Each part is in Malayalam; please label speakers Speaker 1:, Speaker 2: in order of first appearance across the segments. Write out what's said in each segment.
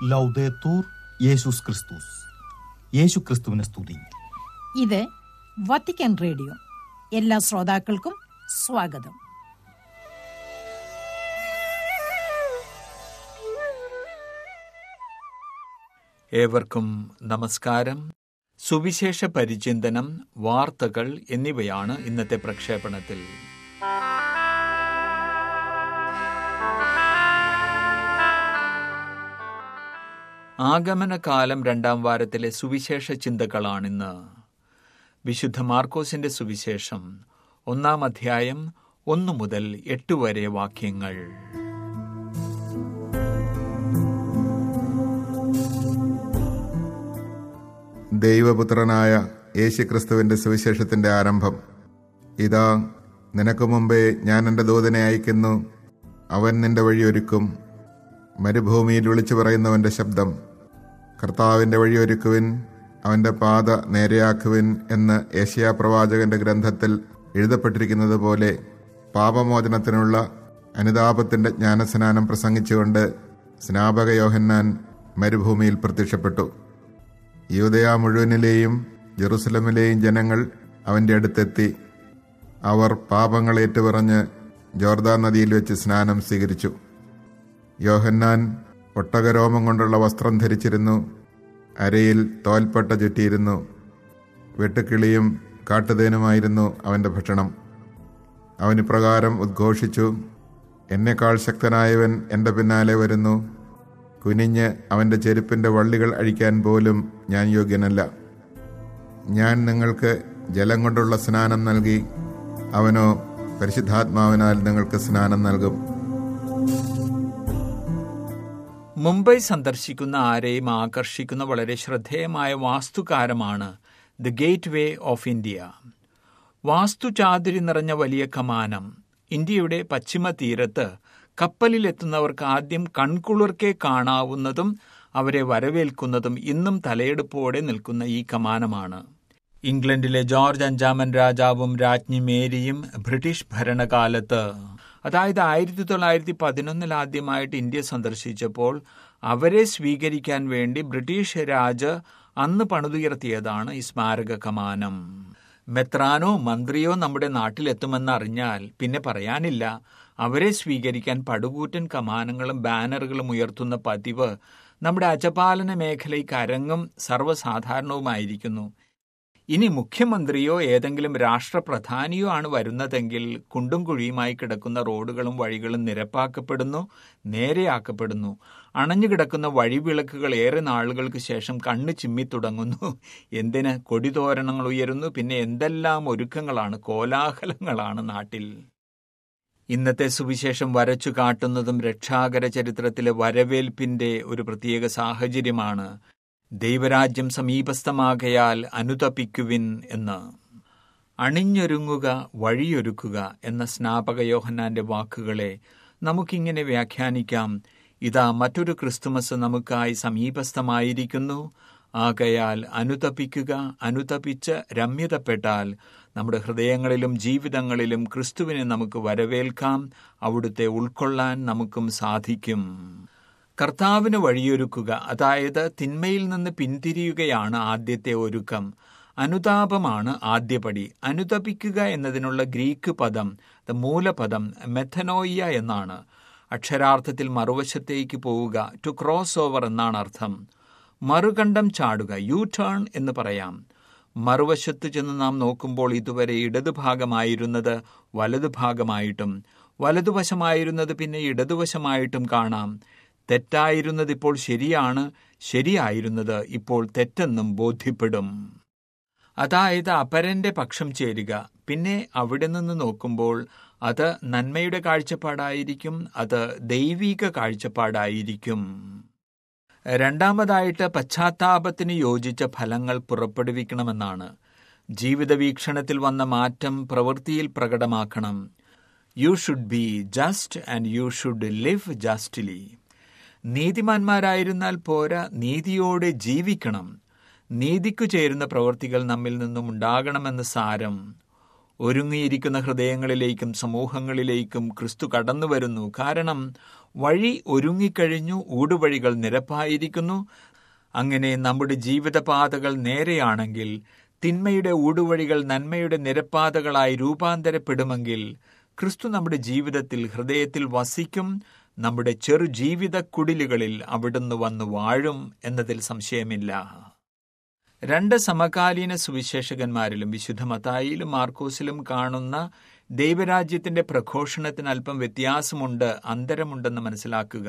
Speaker 1: ലൗദേത്തൂർ യേശുസ് ക്രിസ്തുസ് യേശു ക്രിസ്തുവിനെ സ്തുതി
Speaker 2: ഇത് വത്തിക്കാൻ റേഡിയോ എല്ലാ ശ്രോതാക്കൾക്കും സ്വാഗതം
Speaker 3: ഏവർക്കും നമസ്കാരം സുവിശേഷ പരിചിന്തനം വാർത്തകൾ എന്നിവയാണ് ഇന്നത്തെ പ്രക്ഷേപണത്തിൽ ആഗമനകാലം രണ്ടാം വാരത്തിലെ സുവിശേഷ ചിന്തകളാണിന്ന് വിശുദ്ധ മാർക്കോസിന്റെ സുവിശേഷം ഒന്നാം അധ്യായം ഒന്നു മുതൽ എട്ട് വരെ വാക്യങ്ങൾ
Speaker 4: ദൈവപുത്രനായ യേശുക്രിസ്തുവിന്റെ സുവിശേഷത്തിന്റെ ആരംഭം ഇതാ നിനക്ക് മുമ്പേ ഞാൻ എൻ്റെ ദൂതനെ അയക്കുന്നു അവൻ നിന്റെ വഴിയൊരുക്കും മരുഭൂമിയിൽ വിളിച്ചു പറയുന്നവന്റെ ശബ്ദം കർത്താവിന്റെ വഴിയൊരുക്കുവിൻ അവന്റെ പാത നേരെയാക്കുവിൻ എന്ന് ഏഷ്യാ പ്രവാചകന്റെ ഗ്രന്ഥത്തിൽ എഴുതപ്പെട്ടിരിക്കുന്നത് പോലെ പാപമോചനത്തിനുള്ള അനുതാപത്തിന്റെ ജ്ഞാനസ്നാനം പ്രസംഗിച്ചുകൊണ്ട് സ്നാപക യോഹന്നാൻ മരുഭൂമിയിൽ പ്രത്യക്ഷപ്പെട്ടു യൂതയ മുഴുവനിലെയും ജെറുസലമിലെയും ജനങ്ങൾ അവന്റെ അടുത്തെത്തി അവർ പാപങ്ങൾ ഏറ്റുപറഞ്ഞ് ജോർദാൻ നദിയിൽ വെച്ച് സ്നാനം സ്വീകരിച്ചു യോഹന്നാൻ ഒട്ടകരോമം കൊണ്ടുള്ള വസ്ത്രം ധരിച്ചിരുന്നു അരയിൽ തോൽപ്പട്ട ചുറ്റിയിരുന്നു വെട്ടുക്കിളിയും കാട്ടുതേനുമായിരുന്നു അവന്റെ ഭക്ഷണം അവൻ ഇപ്രകാരം ഉദ്ഘോഷിച്ചു എന്നെക്കാൾ ശക്തനായവൻ എൻ്റെ പിന്നാലെ വരുന്നു കുനിഞ്ഞ് അവൻ്റെ ചെരുപ്പിൻ്റെ വള്ളികൾ അഴിക്കാൻ പോലും ഞാൻ യോഗ്യനല്ല ഞാൻ നിങ്ങൾക്ക് ജലം കൊണ്ടുള്ള സ്നാനം നൽകി അവനോ പരിശുദ്ധാത്മാവിനാൽ നിങ്ങൾക്ക് സ്നാനം നൽകും
Speaker 3: മുംബൈ സന്ദർശിക്കുന്ന ആരെയും ആകർഷിക്കുന്ന വളരെ ശ്രദ്ധേയമായ വാസ്തുകാരമാണ് the gateway of India വാസ്തുചാതുരി നിറഞ്ഞ വലിയ കമാനം ഇന്ത്യയുടെ പശ്ചിമ തീരത്ത് കപ്പലിലെത്തുന്നവർക്ക് ആദ്യം കൺകുളിർക്കെ കാണാവുന്നതും അവരെ വരവേൽക്കുന്നതും ഇന്നും തലയെടുപ്പോടെ നിൽക്കുന്ന ഈ കമാനമാണ് ഇംഗ്ലണ്ടിലെ ജോർജ് അഞ്ചാമൻ രാജാവും രാജ്ഞി മേരിയും ബ്രിട്ടീഷ് ഭരണകാലത്ത് അതായത് ആയിരത്തി തൊള്ളായിരത്തി പതിനൊന്നിൽ ആദ്യമായിട്ട് ഇന്ത്യ സന്ദർശിച്ചപ്പോൾ അവരെ സ്വീകരിക്കാൻ വേണ്ടി ബ്രിട്ടീഷ് രാജ് അന്ന് പണിതുയർത്തിയതാണ് ഈ സ്മാരക കമാനം മെത്രാനോ മന്ത്രിയോ നമ്മുടെ നാട്ടിലെത്തുമെന്ന് അറിഞ്ഞാൽ പിന്നെ പറയാനില്ല അവരെ സ്വീകരിക്കാൻ പടുകൂറ്റൻ കമാനങ്ങളും ബാനറുകളും ഉയർത്തുന്ന പതിവ് നമ്മുടെ അജപാലന മേഖലയ്ക്ക് അരങ്ങും സർവ്വസാധാരണവുമായിരിക്കുന്നു ഇനി മുഖ്യമന്ത്രിയോ ഏതെങ്കിലും രാഷ്ട്രപ്രധാനിയോ ആണ് വരുന്നതെങ്കിൽ കുണ്ടും കുഴിയുമായി കിടക്കുന്ന റോഡുകളും വഴികളും നിരപ്പാക്കപ്പെടുന്നു നേരെയാക്കപ്പെടുന്നു അണഞ്ഞുകിടക്കുന്ന വഴിവിളക്കുകൾ ഏറെ നാളുകൾക്ക് ശേഷം കണ്ണ് ചിമ്മിത്തുടങ്ങുന്നു എന്തിന് കൊടിതോരണങ്ങൾ ഉയരുന്നു പിന്നെ എന്തെല്ലാം ഒരുക്കങ്ങളാണ് കോലാഹലങ്ങളാണ് നാട്ടിൽ ഇന്നത്തെ സുവിശേഷം വരച്ചു കാട്ടുന്നതും രക്ഷാകര ചരിത്രത്തിലെ വരവേൽപ്പിന്റെ ഒരു പ്രത്യേക സാഹചര്യമാണ് ദൈവരാജ്യം സമീപസ്ഥമാകയാൽ അനുതപിക്കുവിൻ എന്ന് അണിഞ്ഞൊരുങ്ങുക വഴിയൊരുക്കുക എന്ന സ്നാപക യോഹന്നാന്റെ വാക്കുകളെ നമുക്കിങ്ങനെ വ്യാഖ്യാനിക്കാം ഇതാ മറ്റൊരു ക്രിസ്തുമസ് നമുക്കായി സമീപസ്ഥമായിരിക്കുന്നു ആകയാൽ അനുതപിക്കുക അനുതപിച്ച് രമ്യതപ്പെട്ടാൽ നമ്മുടെ ഹൃദയങ്ങളിലും ജീവിതങ്ങളിലും ക്രിസ്തുവിനെ നമുക്ക് വരവേൽക്കാം അവിടുത്തെ ഉൾക്കൊള്ളാൻ നമുക്കും സാധിക്കും കർത്താവിന് വഴിയൊരുക്കുക അതായത് തിന്മയിൽ നിന്ന് പിന്തിരിയുകയാണ് ആദ്യത്തെ ഒരുക്കം അനുതാപമാണ് ആദ്യപടി അനുതപിക്കുക എന്നതിനുള്ള ഗ്രീക്ക് പദം മൂലപദം മെഥനോയ്യ എന്നാണ് അക്ഷരാർത്ഥത്തിൽ മറുവശത്തേക്ക് പോവുക ടു ക്രോസ് ഓവർ എന്നാണ് അർത്ഥം മറുകണ്ഠം ചാടുക യു ടേൺ എന്ന് പറയാം മറുവശത്ത് ചെന്ന് നാം നോക്കുമ്പോൾ ഇതുവരെ ഇടതുഭാഗമായിരുന്നത് വലതുഭാഗമായിട്ടും വലതുവശമായിരുന്നത് പിന്നെ ഇടതുവശമായിട്ടും കാണാം തെറ്റായിരുന്നത് ഇപ്പോൾ ശരിയാണ് ശരിയായിരുന്നത് ഇപ്പോൾ തെറ്റെന്നും ബോധ്യപ്പെടും അതായത് അപരന്റെ പക്ഷം ചേരുക പിന്നെ അവിടെ നിന്ന് നോക്കുമ്പോൾ അത് നന്മയുടെ കാഴ്ചപ്പാടായിരിക്കും അത് ദൈവിക കാഴ്ചപ്പാടായിരിക്കും രണ്ടാമതായിട്ട് പശ്ചാത്താപത്തിന് യോജിച്ച ഫലങ്ങൾ പുറപ്പെടുവിക്കണമെന്നാണ് ജീവിത വീക്ഷണത്തിൽ വന്ന മാറ്റം പ്രവൃത്തിയിൽ പ്രകടമാക്കണം you should be just and you should live justly നീതിമാന്മാരായിരുന്നാൽ പോരാ നീതിയോടെ ജീവിക്കണം നീതിക്കു ചേരുന്ന പ്രവൃത്തികൾ നമ്മിൽ നിന്നും ഉണ്ടാകണമെന്ന് സാരം ഒരുങ്ങിയിരിക്കുന്ന ഹൃദയങ്ങളിലേക്കും സമൂഹങ്ങളിലേക്കും ക്രിസ്തു കടന്നു വരുന്നു കാരണം വഴി ഒരുങ്ങിക്കഴിഞ്ഞു ഊടുവഴികൾ നിരപ്പായിരിക്കുന്നു അങ്ങനെ നമ്മുടെ ജീവിതപാതകൾ നേരെയാണെങ്കിൽ തിന്മയുടെ ഊടുവഴികൾ നന്മയുടെ നിരപ്പാതകളായി രൂപാന്തരപ്പെടുമെങ്കിൽ ക്രിസ്തു നമ്മുടെ ജീവിതത്തിൽ ഹൃദയത്തിൽ വസിക്കും നമ്മുടെ ചെറു ജീവിത കുടിലുകളിൽ അവിടുന്ന് വന്ന് വാഴും എന്നതിൽ സംശയമില്ല രണ്ട് സമകാലീന സുവിശേഷകന്മാരിലും വിശുദ്ധ മത്തായിലും മാർക്കോസിലും കാണുന്ന ദൈവരാജ്യത്തിന്റെ പ്രഘോഷണത്തിന് അല്പം വ്യത്യാസമുണ്ട് അന്തരമുണ്ടെന്ന് മനസ്സിലാക്കുക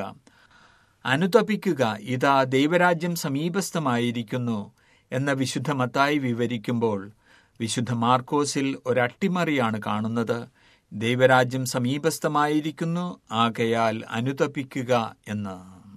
Speaker 3: അനുതപിക്കുക ഇതാ ദൈവരാജ്യം സമീപസ്ഥമായിരിക്കുന്നു എന്ന വിശുദ്ധ മത്തായി വിവരിക്കുമ്പോൾ വിശുദ്ധ മാർക്കോസിൽ ഒരട്ടിമറിയാണ് കാണുന്നത് ദൈവരാജ്യം സമീപസ്ഥമായിരിക്കുന്നു ആകയാൽ അനുതപിക്കുക എന്ന്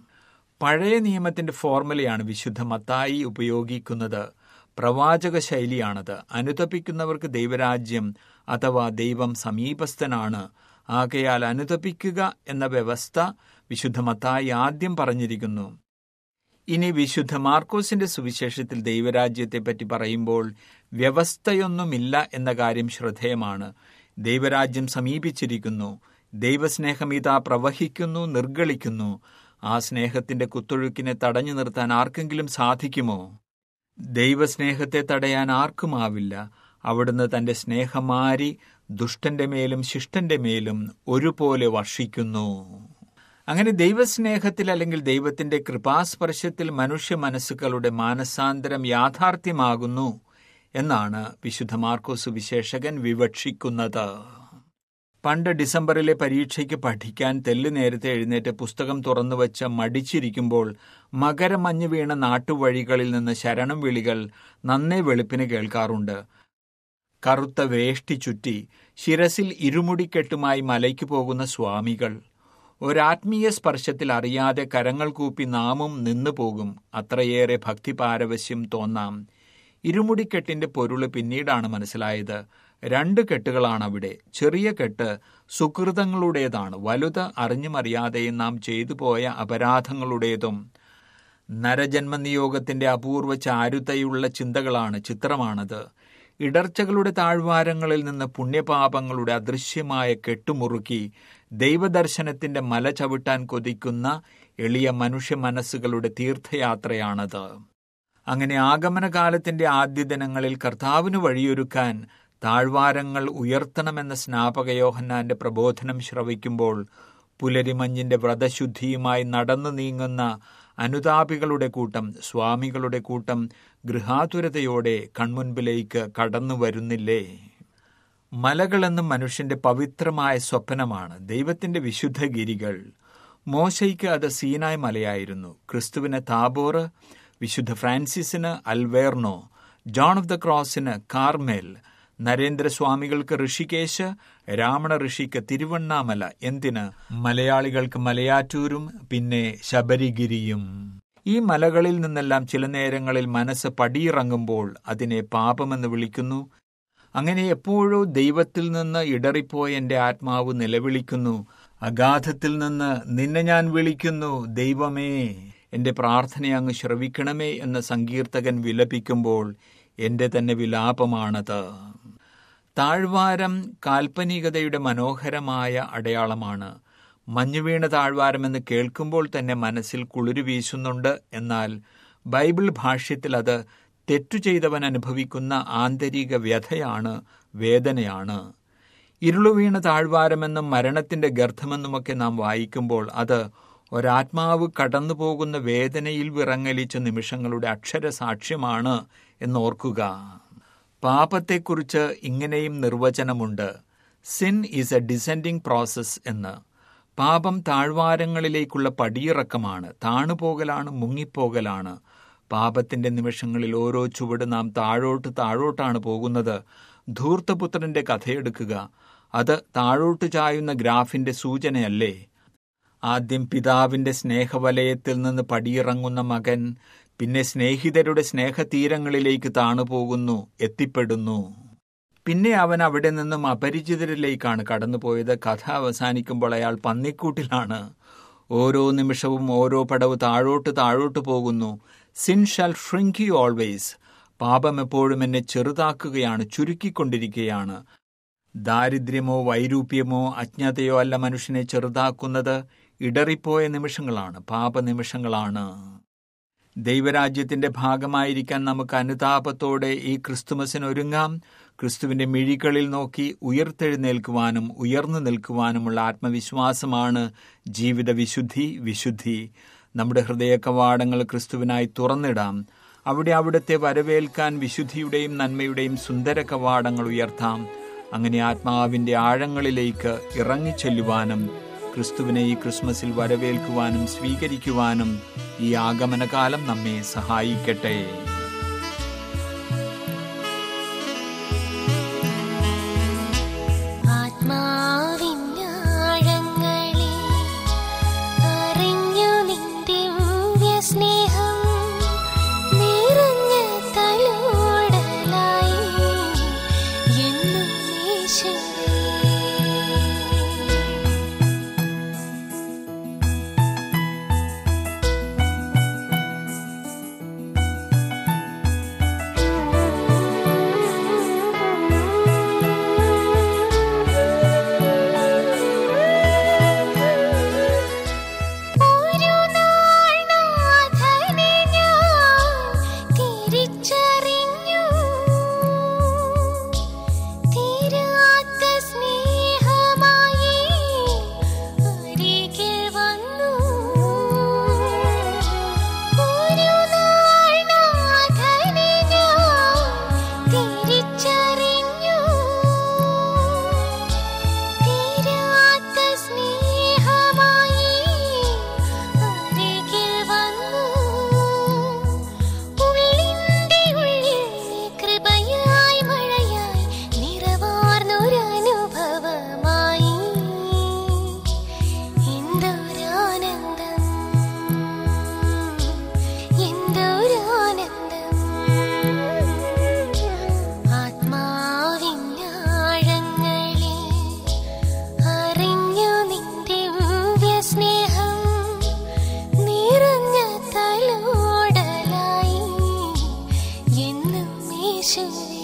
Speaker 3: പഴയ നിയമത്തിന്റെ ഫോർമുലയാണ് വിശുദ്ധ മത്തായി ഉപയോഗിക്കുന്നത് പ്രവാചക ശൈലിയാണത് അനുതപിക്കുന്നവർക്ക് ദൈവരാജ്യം അഥവാ ദൈവം സമീപസ്ഥനാണ് ആകയാൽ അനുതപിക്കുക എന്ന വ്യവസ്ഥ വിശുദ്ധ മത്തായി ആദ്യം പറഞ്ഞിരിക്കുന്നു ഇനി വിശുദ്ധ മാർക്കോസിന്റെ സുവിശേഷത്തിൽ ദൈവരാജ്യത്തെപ്പറ്റി പറയുമ്പോൾ വ്യവസ്ഥയൊന്നുമില്ല എന്ന കാര്യം ശ്രദ്ധേയമാണ് ദൈവരാജ്യം സമീപിച്ചിരിക്കുന്നു ദൈവസ്നേഹം ഇതാ പ്രവഹിക്കുന്നു നിർഗളിക്കുന്നു ആ സ്നേഹത്തിന്റെ കുത്തൊഴുക്കിനെ തടഞ്ഞു നിർത്താൻ ആർക്കെങ്കിലും സാധിക്കുമോ ദൈവസ്നേഹത്തെ തടയാൻ ആർക്കുമാവില്ല അവിടുന്ന് തന്റെ സ്നേഹമാരി ദുഷ്ടന്റെ മേലും ശിഷ്ടന്റെ മേലും ഒരുപോലെ വർഷിക്കുന്നു അങ്ങനെ ദൈവസ്നേഹത്തിൽ അല്ലെങ്കിൽ ദൈവത്തിന്റെ കൃപാസ്പർശത്തിൽ മനുഷ്യ മനസ്സുകളുടെ മാനസാന്തരം യാഥാർത്ഥ്യമാകുന്നു എന്നാണ് വിശുദ്ധ മാർക്കോസ് വിശേഷകൻ വിവക്ഷിക്കുന്നത് പണ്ട് ഡിസംബറിലെ പരീക്ഷയ്ക്ക് പഠിക്കാൻ തെല്ലു നേരത്തെ എഴുന്നേറ്റ് പുസ്തകം തുറന്നുവച്ച് മടിച്ചിരിക്കുമ്പോൾ മകരമഞ്ഞ് വീണ നാട്ടുവഴികളിൽ നിന്ന് ശരണം വിളികൾ നന്നേ വെളുപ്പിന് കേൾക്കാറുണ്ട് കറുത്ത വേഷ്ടി ചുറ്റി ശിരസിൽ ഇരുമുടിക്കെട്ടുമായി മലയ്ക്ക് പോകുന്ന സ്വാമികൾ ഒരാത്മീയ സ്പർശത്തിൽ അറിയാതെ കരങ്ങൾ കൂപ്പി നാമും നിന്നു പോകും അത്രയേറെ ഭക്തിപാരവശ്യം തോന്നാം ഇരുമുടിക്കെട്ടിന്റെ പൊരുള് പിന്നീടാണ് മനസ്സിലായത് രണ്ട് കെട്ടുകളാണ് അവിടെ ചെറിയ കെട്ട് സുഹൃതങ്ങളുടേതാണ് വലുത് അറിഞ്ഞുമറിയാതെയും നാം ചെയ്തു പോയ അപരാധങ്ങളുടേതും നരജന്മനിയോഗത്തിന്റെ അപൂർവ ചാരുതയുള്ള ചിന്തകളാണ് ചിത്രമാണത് ഇടർച്ചകളുടെ താഴ്വാരങ്ങളിൽ നിന്ന് പുണ്യപാപങ്ങളുടെ അദൃശ്യമായ കെട്ടുമുറുക്കി ദൈവദർശനത്തിന്റെ മല ചവിട്ടാൻ കൊതിക്കുന്ന എളിയ മനുഷ്യ മനസ്സുകളുടെ തീർത്ഥയാത്രയാണത് അങ്ങനെ ആഗമനകാലത്തിന്റെ ആദ്യ ദിനങ്ങളിൽ കർത്താവിന് വഴിയൊരുക്കാൻ താഴ്വാരങ്ങൾ ഉയർത്തണമെന്ന സ്നാപകയോഹന്നാന്റെ പ്രബോധനം ശ്രവിക്കുമ്പോൾ പുലരിമഞ്ഞിന്റെ വ്രതശുദ്ധിയുമായി നടന്നു നീങ്ങുന്ന അനുതാപികളുടെ കൂട്ടം സ്വാമികളുടെ കൂട്ടം ഗൃഹാതുരതയോടെ കൺമുൻപിലേക്ക് കടന്നു വരുന്നില്ലേ മലകളെന്നും മനുഷ്യന്റെ പവിത്രമായ സ്വപ്നമാണ് ദൈവത്തിന്റെ വിശുദ്ധ ഗിരികൾ മോശയ്ക്ക് അത് സീനായ് മലയായിരുന്നു ക്രിസ്തുവിന് താബോർ വിശുദ്ധ ഫ്രാൻസിസിന് അൽവേർണോ ജോൺ ഓഫ് ദ ക്രോസിന് കാർമേൽ നരേന്ദ്രസ്വാമികൾക്ക് ഋഷികേശ് രാമണ ഋഷിക്ക് തിരുവണ്ണാമല എന്തിന് മലയാളികൾക്ക് മലയാറ്റൂരും പിന്നെ ശബരിഗിരിയും ഈ മലകളിൽ നിന്നെല്ലാം ചില നേരങ്ങളിൽ മനസ്സ് പടിയിറങ്ങുമ്പോൾ അതിനെ പാപമെന്ന് വിളിക്കുന്നു അങ്ങനെ എപ്പോഴോ ദൈവത്തിൽ നിന്ന് ഇടറിപ്പോയ എന്റെ ആത്മാവ് നിലവിളിക്കുന്നു അഗാധത്തിൽ നിന്ന് നിന്നെ ഞാൻ വിളിക്കുന്നു ദൈവമേ എന്റെ പ്രാർത്ഥന അങ്ങ് ശ്രവിക്കണമേ എന്ന സങ്കീർത്തകൻ വിലപിക്കുമ്പോൾ എന്റെ തന്നെ വിലാപമാണത് താഴ്വാരം കാൽപ്പനികതയുടെ മനോഹരമായ അടയാളമാണ് മഞ്ഞുവീണ താഴ്വാരമെന്ന് കേൾക്കുമ്പോൾ തന്നെ മനസ്സിൽ കുളിരു വീശുന്നുണ്ട് എന്നാൽ ബൈബിൾ ഭാഷ്യത്തിൽ അത് തെറ്റു ചെയ്തവൻ അനുഭവിക്കുന്ന ആന്തരിക വ്യഥയാണ് വേദനയാണ് ഇരുളുവീണ താഴ്വാരമെന്നും മരണത്തിന്റെ ഗർഭമെന്നുമൊക്കെ നാം വായിക്കുമ്പോൾ അത് ഒരാത്മാവ് കടന്നുപോകുന്ന വേദനയിൽ വിറങ്ങലിച്ച നിമിഷങ്ങളുടെ അക്ഷരസാക്ഷ്യമാണ് എന്നോർക്കുക പാപത്തെക്കുറിച്ച് ഇങ്ങനെയും നിർവചനമുണ്ട് sin is a descending process എന്ന് പാപം താഴ്വാരങ്ങളിലേക്കുള്ള പടിയിറക്കമാണ് താണുപോകലാണ് മുങ്ങിപ്പോകലാണ് പാപത്തിന്റെ നിമിഷങ്ങളിൽ ഓരോ ചുവട് നാം താഴോട്ട് താഴോട്ടാണ് പോകുന്നത് ധൂർത്തപുത്രന്റെ കഥയെടുക്കുക അത് താഴോട്ട് ചായുന്ന ഗ്രാഫിന്റെ സൂചനയല്ലേ ആദ്യം പിതാവിന്റെ സ്നേഹവലയത്തിൽ നിന്ന് പടിയിറങ്ങുന്ന മകൻ പിന്നെ സ്നേഹിതരുടെ സ്നേഹതീരങ്ങളിലേക്ക് താണുപോകുന്നു എത്തിപ്പെടുന്നു പിന്നെ അവൻ അവിടെ നിന്നും അപരിചിതരിലേക്കാണ് കടന്നുപോയത് കഥ അവസാനിക്കുമ്പോൾ അയാൾ പന്നിക്കൂട്ടിലാണ് ഓരോ നിമിഷവും ഓരോ പടവ് താഴോട്ട് താഴോട്ട് പോകുന്നു sin shall shrink you always പാപം എപ്പോഴും എന്നെ ചെറുതാക്കുകയാണ് ചുരുക്കിക്കൊണ്ടിരിക്കുകയാണ് ദാരിദ്ര്യമോ വൈരൂപ്യമോ അജ്ഞതയോ അല്ല മനുഷ്യനെ ചെറുതാക്കുന്നത് ഇടറിപ്പോയ നിമിഷങ്ങളാണ് പാപനിമിഷങ്ങളാണ് ദൈവരാജ്യത്തിന്റെ ഭാഗമായിരിക്കാൻ നമുക്ക് അനുതാപത്തോടെ ഈ ക്രിസ്തുമസിന് ഒരുങ്ങാം ക്രിസ്തുവിന്റെ മിഴികളിൽ നോക്കി ഉയർത്തെഴുന്നേൽക്കുവാനും ഉയർന്നു നിൽക്കുവാനുമുള്ള ആത്മവിശ്വാസമാണ് ജീവിത വിശുദ്ധി വിശുദ്ധി നമ്മുടെ ഹൃദയ കവാടങ്ങൾ ക്രിസ്തുവിനായി തുറന്നിടാം അവിടെ അവിടുത്തെ വരവേൽക്കാൻ വിശുദ്ധിയുടെയും നന്മയുടെയും സുന്ദര കവാടങ്ങൾ ഉയർത്താം അങ്ങനെ ആത്മാവിന്റെ ആഴങ്ങളിലേക്ക് ഇറങ്ങിച്ചെല്ലുവാനും ക്രിസ്തുവിനെ ഈ ക്രിസ്മസിൽ വരവേൽക്കുവാനും സ്വീകരിക്കുവാനും ഈ ആഗമനകാലം നമ്മെ സഹായിക്കട്ടെ
Speaker 5: ആത്മാവിന്നാഴങ്ങളിൽ അറിഞ്ഞു നിന്റെ സ്നേഹം നിറഞ്ഞ തലോടലായി എന്നും യേശുവേ ഒരു നാൾ നാഥനെ ഞാൻ തിരിച്ചറിഞ്ഞു തീരാത്ത സ്നേഹമായി അരികിൽ വന്നു ഒരു നാൾ നാഥനെ ഞാൻ തിരിച്ചറിഞ്ഞു തീരാത്ത സ്നേഹമായി അരികിൽ വന്നു ഉള്ളിൻ്റെ ഉള്ളിൽ കൃപയായി മഴയായി നിറവാർന്നൊരനുഭവമായി എന്തൊരാനന്ദം എന്തൊരാനന്ദം ആത്മാവിന്നാഴങ്ങളിൽ അറിഞ്ഞു നിന്റെ സ്നേഹം നിറഞ്ഞ തലോടലായി എന്നും യേശുവേ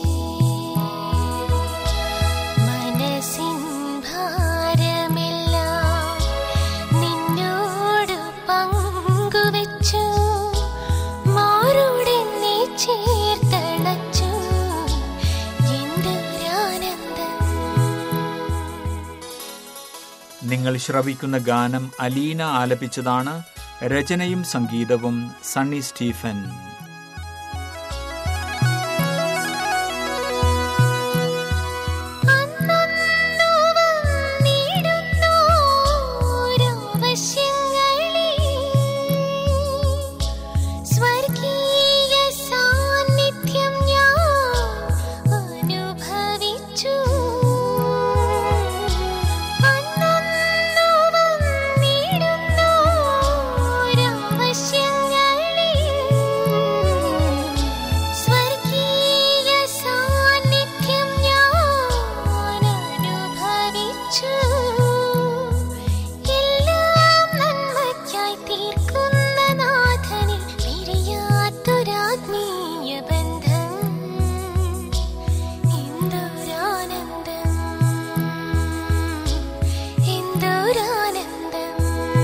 Speaker 5: മനസ്സിൻ ഭാരമെല്ലാം നിന്നോട് പങ്കുവച്ചു മാറോടെന്നെ ചേർത്തണച്ചു എന്തൊരാനന്ദം
Speaker 3: നിങ്ങൾ ശ്രവിക്കുന്ന ഗാനം അലീന ആലപിച്ചതാണ് രചനയും സംഗീതവും സണ്ണി സ്റ്റീഫൻ
Speaker 5: അന്നന്നു വന്നിടുന്നോരാവശ്യങ്ങളെ സ്വർഗീയ സാന്നിധ്യം ഞാൻ അനുഭവിച്ചു അന്നന്നു വന്നിടുന്നോരാവശ്യങ്ങളെ സ്വർഗീയ സാന്നിധ്യം ഞാൻ അനുഭവിച്ചു എല്ലാം നന്മയ്ക്കായി തീർക്കുന്ന നാഥനിൽ പിരിയാത്തൊരാത്മീയ ബന്ധം എന്തൊരാനന്ദം എന്തൊരാനന്ദം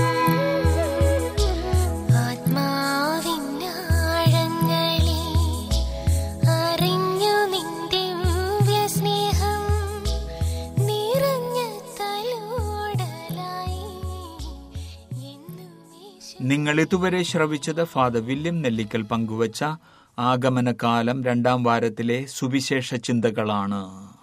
Speaker 5: ആത്മാവിന്നാഴങ്ങളിൽ അറിഞ്ഞു നിന്റെ സ്നേഹം നിറഞ്ഞ തലോടലായി എന്നും യേശു
Speaker 3: നിങ്ങൾ ഇതുവരെ ശ്രവിച്ചത് ഫാദർ വില്യം നെല്ലിക്കൽ പങ്കുവച്ച ആഗമനകാലം രണ്ടാം വാരത്തിലെ സുവിശേഷ ചിന്തകളാണ്